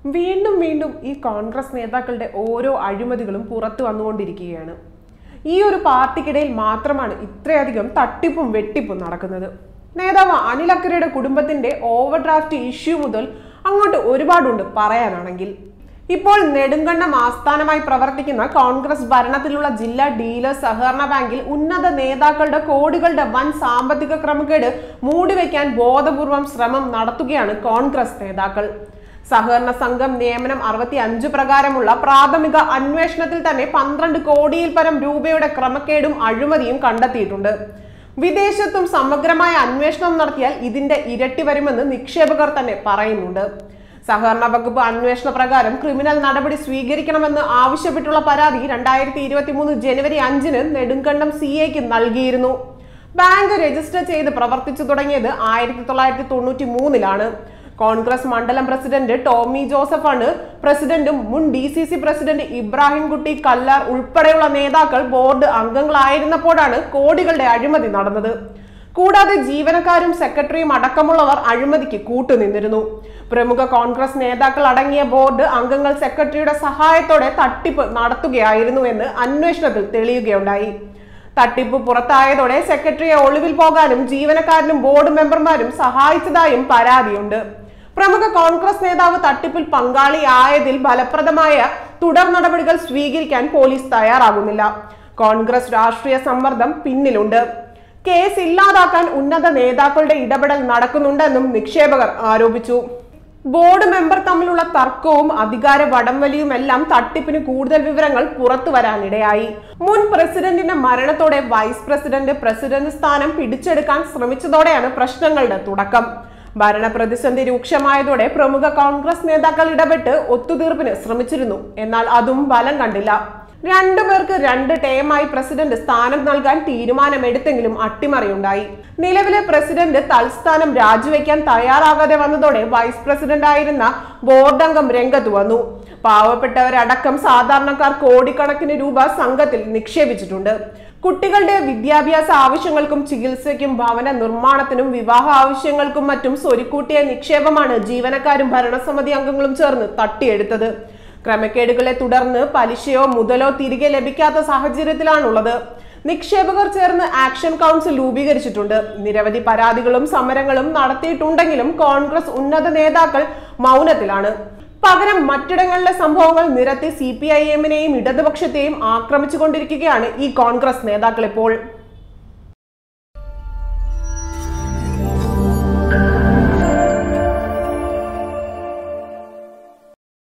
വീണ്ടും വീണ്ടും ഈ കോൺഗ്രസ് നേതാക്കളുടെ ഓരോ അഴിമതികളും പുറത്തു വന്നുകൊണ്ടിരിക്കുകയാണ് ഈ ഒരു പാർട്ടിക്കിടയിൽ മാത്രമാണ് ഇത്രയധികം തട്ടിപ്പും വെട്ടിപ്പും നടക്കുന്നത് നേതാവ് അനിൽ അക്കരയുടെ കുടുംബത്തിന്റെ ഓവർ ഡ്രാഫ്റ്റ് ഇഷ്യൂ മുതൽ അങ്ങോട്ട് ഒരുപാടുണ്ട് പറയാനാണെങ്കിൽ ഇപ്പോൾ നെടുങ്കണ്ടം ആസ്ഥാനമായി പ്രവർത്തിക്കുന്ന കോൺഗ്രസ് ഭരണത്തിലുള്ള ജില്ലാ ഡീലേഴ്സ് സഹകരണ ബാങ്കിൽ ഉന്നത നേതാക്കളുടെ കോടികളുടെ വൻ സാമ്പത്തിക ക്രമക്കേട് മൂടിവെക്കാൻ ബോധപൂർവം ശ്രമം നടത്തുകയാണ് കോൺഗ്രസ് നേതാക്കൾ സഹകരണ സംഘം നിയമനം അറുപത്തി അഞ്ച് പ്രകാരമുള്ള പ്രാഥമിക അന്വേഷണത്തിൽ തന്നെ പന്ത്രണ്ട് കോടിയിൽ പരം രൂപയുടെ ക്രമക്കേടും അഴിമതിയും കണ്ടെത്തിയിട്ടുണ്ട് വിദേശത്തും സമഗ്രമായ അന്വേഷണം നടത്തിയാൽ ഇതിന്റെ ഇരട്ടി വരുമെന്ന് നിക്ഷേപകർ തന്നെ പറയുന്നുണ്ട് സഹകരണ വകുപ്പ് അന്വേഷണ പ്രകാരം ക്രിമിനൽ നടപടി സ്വീകരിക്കണമെന്ന് ആവശ്യപ്പെട്ടുള്ള പരാതി രണ്ടായിരത്തി ഇരുപത്തി മൂന്ന് ജനുവരി അഞ്ചിന് നെടുങ്കണ്ടം സി എക്ക് നൽകിയിരുന്നു ബാങ്ക് രജിസ്റ്റർ ചെയ്ത് പ്രവർത്തിച്ചു തുടങ്ങിയത് ആയിരത്തി തൊള്ളായിരത്തി തൊണ്ണൂറ്റി മൂന്നിലാണ് കോൺഗ്രസ് മണ്ഡലം പ്രസിഡന്റ് ടോമി ജോസഫാണ് പ്രസിഡന്റും മുൻ D C C president Ibrahim Kutty Kallar ഉൾപ്പെടെയുള്ള നേതാക്കൾ ബോർഡ് അംഗങ്ങളായിരുന്നപ്പോഴാണ് കോടികളുടെ അഴിമതി നടന്നത് കൂടാതെ ജീവനക്കാരും സെക്രട്ടറിയും അടക്കമുള്ളവർ അഴിമതിക്ക് കൂട്ടുനിന്നിരുന്നു പ്രമുഖ കോൺഗ്രസ് നേതാക്കൾ അടങ്ങിയ ബോർഡ് അംഗങ്ങൾ സെക്രട്ടറിയുടെ സഹായത്തോടെ തട്ടിപ്പ് നടത്തുകയായിരുന്നുവെന്ന് അന്വേഷണത്തിൽ തെളിയുകയുണ്ടായി തട്ടിപ്പ് പുറത്തായതോടെ സെക്രട്ടറിയെ ഒളിവിൽ പോകാനും ജീവനക്കാരനും ബോർഡ് മെമ്പർമാരും സഹായിച്ചതായും പരാതിയുണ്ട് പ്രമുഖ കോൺഗ്രസ് നേതാവ് തട്ടിപ്പിൽ പങ്കാളിയായതിൽ ഫലപ്രദമായ തുടർ നടപടികൾ സ്വീകരിക്കാൻ പോലീസ് തയ്യാറാകുന്നില്ല കോൺഗ്രസ് രാഷ്ട്രീയ സമ്മർദ്ദം പിന്നിലുണ്ട് കേസ് ഇല്ലാതാക്കാൻ ഉന്നത നേതാക്കളുടെ ഇടപെടൽ നടക്കുന്നുണ്ടെന്നും നിക്ഷേപകർ ആരോപിച്ചു ബോർഡ് മെമ്പർ തമ്മിലുള്ള തർക്കവും അധികാര വടംവലിയുമെല്ലാം തട്ടിപ്പിന് കൂടുതൽ വിവരങ്ങൾ പുറത്തു വരാനിടയായി മുൻ പ്രസിഡന്റിന്റെ മരണത്തോടെ വൈസ് പ്രസിഡന്റ് പ്രസിഡന്റ് സ്ഥാനം പിടിച്ചെടുക്കാൻ ശ്രമിച്ചതോടെയാണ് പ്രശ്നങ്ങളുടെ തുടക്കം ഭരണ പ്രതിസന്ധി രൂക്ഷമായതോടെ പ്രമുഖ കോൺഗ്രസ് നേതാക്കൾ ഇടപെട്ട് ഒത്തുതീർപ്പിന് ശ്രമിച്ചിരുന്നു എന്നാൽ അതും ഫലം കണ്ടില്ല രണ്ടുപേർക്ക് രണ്ട് ടേമായി പ്രസിഡന്റ് സ്ഥാനം നൽകാൻ തീരുമാനമെടുത്തെങ്കിലും അട്ടിമറിയുണ്ടായി നിലവിലെ പ്രസിഡന്റ് തൽസ്ഥാനം രാജിവെക്കാൻ തയ്യാറാകാതെ വന്നതോടെ വൈസ് പ്രസിഡന്റ് ആയിരുന്ന ബോർഡ് അംഗം രംഗത്ത് വന്നു പാവപ്പെട്ടവരടക്കം സാധാരണക്കാർ കോടിക്കണക്കിന് രൂപ സംഘത്തിൽ നിക്ഷേപിച്ചിട്ടുണ്ട് കുട്ടികളുടെ വിദ്യാഭ്യാസ ആവശ്യങ്ങൾക്കും ചികിത്സയ്ക്കും ഭവന നിർമ്മാണത്തിനും വിവാഹ ആവശ്യങ്ങൾക്കും മറ്റും സ്വരുക്കൂട്ടിയ നിക്ഷേപമാണ് ജീവനക്കാരും ഭരണസമിതി അംഗങ്ങളും ചേർന്ന് തട്ടിയെടുത്തത് ക്രമക്കേടുകളെ തുടർന്ന് പലിശയോ മുതലോ തിരികെ ലഭിക്കാത്ത സാഹചര്യത്തിലാണുള്ളത് നിക്ഷേപകർ ചേർന്ന് ആക്ഷൻ കൗൺസിൽ രൂപീകരിച്ചിട്ടുണ്ട് നിരവധി പരാതികളും സമരങ്ങളും നടത്തിയിട്ടുണ്ടെങ്കിലും കോൺഗ്രസ് ഉന്നത നേതാക്കൾ മൗനത്തിലാണ് പകരം മറ്റിടങ്ങളിലെ സംഭവങ്ങൾ നിരത്തി സി പി ഐ എമ്മിനെയും ഇടതുപക്ഷത്തെയും ആക്രമിച്ചുകൊണ്ടിരിക്കുകയാണ് ഈ കോൺഗ്രസ് നേതാക്കൾ ഇപ്പോൾ